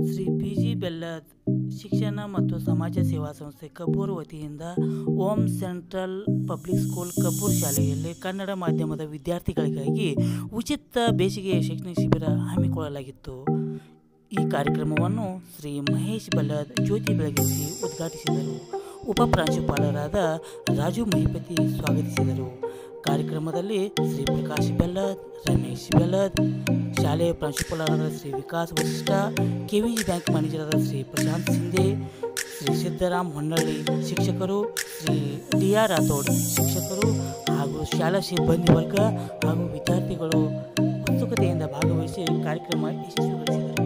Shri P G ಬೆಲ್ಲದ್ ಶಿಕ್ಷಣ ಮತ್ತು ಸಮಾಜ ಸೇವಾ ಸಂಸ್ಥೆ ಕಬ್ಬೂರು ವತಿಯಿಂದ Om central public school Kabbur ಶಾಲೆಯಲ್ಲಿ ಕನ್ನಡ ಮಾಧ್ಯಮದ ವಿದ್ಯಾರ್ಥಿಗಳಿಗಾಗಿ ಉಚಿತ ಬೇಸಿಗೆ ಶೈಕ್ಷಣಿಕ ಶಿಬಿರ ಹಮ್ಮಿಕೊಳ್ಳಲಾಗಿತ್ತು ಈ ಕಾರ್ಯಕ್ರಮವನ್ನು ಶ್ರೀ ಮಹೇಶ್ ಬಲ್ಲದ್ ಜ್ಯೋತಿ ಬೆಳಗಿಸಿ ಉದ್ಘಾಟಿಸಿದರು ಉಪ ಪ್ರಾಂಶುಪಾಲರಾದ ರಾಜು ಮಹಿಪತಿ ಸ್ವಾಗತಿಸಿದರು ಕಾರ್ಯಕ್ರಮದಲ್ಲಿ ಶ್ರೀ ಪ್ರಕಾಶ್ ಬೆಲ್ಲದ್ ರಮೇಶ್ ಬೆಲ್ಲದ್ ಶಾಲೆಯ ಪ್ರಾಂಶುಪಾಲರಾದ ಶ್ರೀ ವಿಕಾಸ್ ವಸಿಷ್ಠ ಕೆವಿಜಿ ಬ್ಯಾಂಕ್ ಮ್ಯಾನೇಜರಾದ ಶ್ರೀ ಪ್ರಶಾಂತ್ ಸಿಂಧೆ ಶ್ರೀ ಸಿದ್ದರಾಮ್ ಹೊನ್ನಳ್ಳಿ ಶಿಕ್ಷಕರು ಶ್ರೀ ಡಿ ಆರ್ ರಾಥೋಡ್ ಶಿಕ್ಷಕರು ಹಾಗೂ ಶಾಲಾ ಸಿಬ್ಬಂದಿ ವರ್ಗ ಹಾಗೂ ವಿದ್ಯಾರ್ಥಿಗಳು ಉತ್ಸುಕತೆಯಿಂದ ಭಾಗವಹಿಸಿ ಕಾರ್ಯಕ್ರಮ ಯಶಸ್ವಿಗೊಳಿಸಿದರು